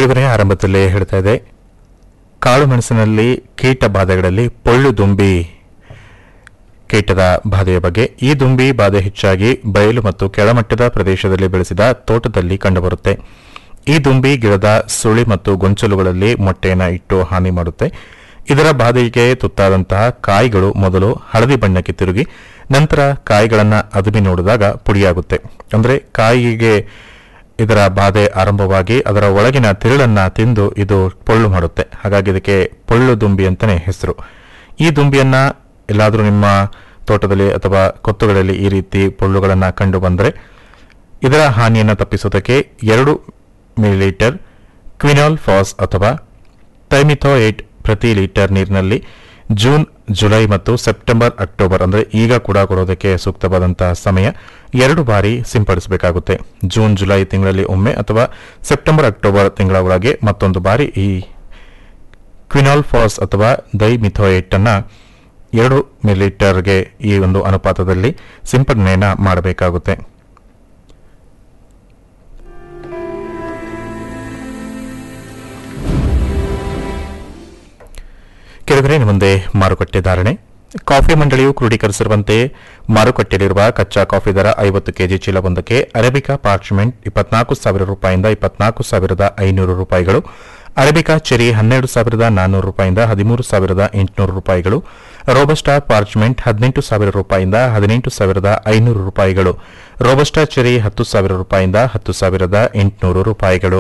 ಕೆಳಗಡೆ ಆರಂಭದಲ್ಲೇ ಹೇಳ್ತಾ ಇದೆ ಕಾಳು ಮೆಣಸಿನಲ್ಲಿ ಕೀಟ ಬಾಧೆಗಳಲ್ಲಿ ಪೊಳ್ಳು ದುಂಬಿ ಕೀಟದ ಬಾಧೆಯ ಬಗ್ಗೆ ಈ ದುಂಬಿ ಬಾಧೆ ಹೆಚ್ಚಾಗಿ ಬಯಲು ಮತ್ತು ಕೆಳಮಟ್ಟದ ಪ್ರದೇಶದಲ್ಲಿ ಬೆಳೆಸಿದ ತೋಟದಲ್ಲಿ ಕಂಡುಬರುತ್ತೆ ಈ ದುಂಬಿ ಗಿಡದ ಸುಳಿ ಮತ್ತು ಗೊಂಚಲುಗಳಲ್ಲಿ ಮೊಟ್ಟೆಯನ್ನು ಇಟ್ಟು ಹಾನಿ ಮಾಡುತ್ತೆ ಇದರ ಬಾಧೆಗೆ ತುತ್ತಾದಂತಹ ಕಾಯಿಗಳು ಮೊದಲು ಹಳದಿ ಬಣ್ಣಕ್ಕೆ ತಿರುಗಿ ನಂತರ ಕಾಯಿಗಳನ್ನು ಅದುಮಿ ನೋಡಿದಾಗ ಪುಡಿಯಾಗುತ್ತೆ ಅಂದರೆ ಕಾಯಿಗೆ ಇದರ ಬಾಧೆ ಆರಂಭವಾಗಿ ಅದರ ಒಳಗಿನ ತಿರುಳನ್ನ ತಿಂದು ಇದು ಪೊಳ್ಳು ಮಾಡುತ್ತೆ ಹಾಗಾಗಿ ಇದಕ್ಕೆ ಪೊಳ್ಳು ದುಂಬಿ ಅಂತಾನೆ ಹೆಸರು ಈ ದುಂಬಿಯನ್ನ ಎಲ್ಲಾದರೂ ನಿಮ್ಮ ತೋಟದಲ್ಲಿ ಅಥವಾ ಕೊತ್ತುಗಳಲ್ಲಿ ಈ ರೀತಿ ಪೊಳ್ಳುಗಳನ್ನು ಕಂಡು ಬಂದರೆ ಇದರ ಹಾನಿಯನ್ನು ತಪ್ಪಿಸುವುದಕ್ಕೆ ಎರಡು ಮಿಲಿಲೀಟರ್ ಕ್ವಿನಾಲ್ ಫಾಸ್ ಅಥವಾ ಟೈಮಿಥೋಯೇಟ್ ಪ್ರತಿ ಲೀಟರ್ ನೀರಿನಲ್ಲಿ ಜೂನ್ ಜುಲೈ ಮತ್ತು ಸೆಪ್ಟೆಂಬರ್ ಅಕ್ಟೋಬರ್ ಅಂದರೆ ಈಗ ಕೂಡ ಕೊಡೋದಕ್ಕೆ ಸೂಕ್ತವಾದಂತಹ ಸಮಯ ಎರಡು ಬಾರಿ ಸಿಂಪಡಿಸಬೇಕಾಗುತ್ತೆ ಜೂನ್ ಜುಲೈ ತಿಂಗಳಲ್ಲಿ ಒಮ್ಮೆ ಅಥವಾ ಸೆಪ್ಟೆಂಬರ್ ಅಕ್ಟೋಬರ್ ತಿಂಗಳ ಒಳಗೆ ಮತ್ತೊಂದು ಬಾರಿ ಈ ಕ್ವಿನಾಲ್ ಫಾಸ್ ಅಥವಾ ದೈಮಿಥೋಯೇಟ್ ಅನ್ನ ಎರಡು ಮಿಲಿಲೀಟರ್ಗೆ ಈ ಒಂದು ಅನುಪಾತದಲ್ಲಿ ಸಿಂಪಡಣೆಯನ್ನ ಮಾಡಬೇಕಾಗುತ್ತೆ ಕೆಳಗಡೆ ಮುಂದೆ ಮಾರುಕಟ್ಟೆ ಧಾರಣೆ ಕಾಫಿ ಮಂಡಳಿಯು ಕ್ರೋಢೀಕರಿಸಿರುವಂತೆ ಮಾರುಕಟ್ಟೆಯಲ್ಲಿರುವ ಕಚ್ಚಾ ಕಾಫಿ ದರ ಐವತ್ತು ಕೆಜಿ ಚೀಲವೊಂದಕ್ಕೆ ಅರೇಬಿಕಾ ಪಾರ್ಚ್ಮೆಂಟ್ ಇಪ್ಪತ್ನಾಲ್ಕು ಸಾವಿರ ರೂಪಾಯಿಂದ ಇಪ್ಪತ್ನಾಲ್ಕು ಸಾವಿರದ ಐನೂರು ರೂಪಾಯಿಗಳು ಅರೇಬಿಕಾ ಚೆರಿ ಹನ್ನೆರಡು ಸಾವಿರದ ನಾನ್ನೂರು ರೂಪಾಯಿಂದ ಹದಿಮೂರು ಸಾವಿರದ ಎಂಟುನೂರು ರೂಪಾಯಿಗಳು ರೋಬಸ್ಟಾ ಪಾರ್ಚ್ಮೆಂಟ್ ಹದಿನೆಂಟು ಸಾವಿರ ರೂಪಾಯಿಂದ ಹದಿನೆಂಟು ಸಾವಿರದ ಐನೂರು ರೂಪಾಯಿಗಳು ರೋಬಸ್ಟಾ ಚೆರಿ ಹತ್ತು ಸಾವಿರ ರೂಪಾಯಿಂದ ಹತ್ತು ಸಾವಿರದ ಎಂಟುನೂರು ರೂಪಾಯಿಗಳು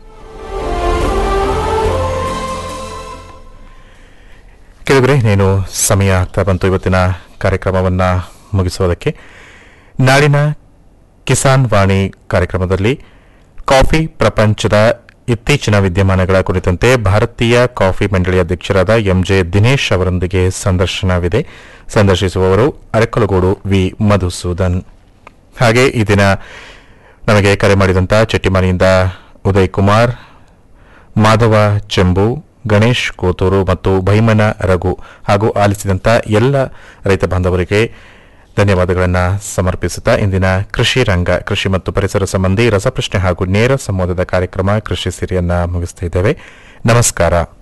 ಕೇಳಿದ್ರೆ ನೀನು ಸಮಯ ಆಗ್ತಾ ಬಂತು ಇವತ್ತಿನ ಕಾರ್ಯಕ್ರಮವನ್ನು ಮುಗಿಸುವುದಕ್ಕೆ ನಾಳಿನ ಕಿಸಾನ್ ವಾಣಿ ಕಾರ್ಯಕ್ರಮದಲ್ಲಿ ಕಾಫಿ ಪ್ರಪಂಚದ ಇತ್ತೀಚಿನ ವಿದ್ಯಮಾನಗಳ ಕುರಿತಂತೆ ಭಾರತೀಯ ಕಾಫಿ ಮಂಡಳಿ ಅಧ್ಯಕ್ಷರಾದ ಎಂಜೆ ದಿನೇಶ್ ಅವರೊಂದಿಗೆ ಸಂದರ್ಶನವಿದೆ ಸಂದರ್ಶಿಸುವವರು ಅರಕಲಗೂಡು ವಿ ಮಧುಸೂದನ್ ಹಾಗೆ ಈ ದಿನ ನಮಗೆ ಕರೆ ಮಾಡಿದಂಥ ಚೆಟ್ಟಿಮನೆಯಿಂದ ಉದಯ್ ಕುಮಾರ್ ಮಾಧವ ಚೆಂಬು ಗಣೇಶ್ ಕೋತೂರು ಮತ್ತು ಭೈಮನ ರಘು ಹಾಗೂ ಆಲಿಸಿದಂಥ ಎಲ್ಲ ರೈತ ಬಾಂಧವರಿಗೆ ಧನ್ಯವಾದಗಳನ್ನು ಸಮರ್ಪಿಸುತ್ತಾ ಇಂದಿನ ಕೃಷಿ ರಂಗ ಕೃಷಿ ಮತ್ತು ಪರಿಸರ ಸಂಬಂಧಿ ರಸಪ್ರಶ್ನೆ ಹಾಗೂ ನೇರ ಸಂವಾದದ ಕಾರ್ಯಕ್ರಮ ಕೃಷಿ ಸಿರಿಯನ್ನ ಮುಗಿಸ್ತಾ ಇದ್ದೇವೆ ನಮಸ್ಕಾರ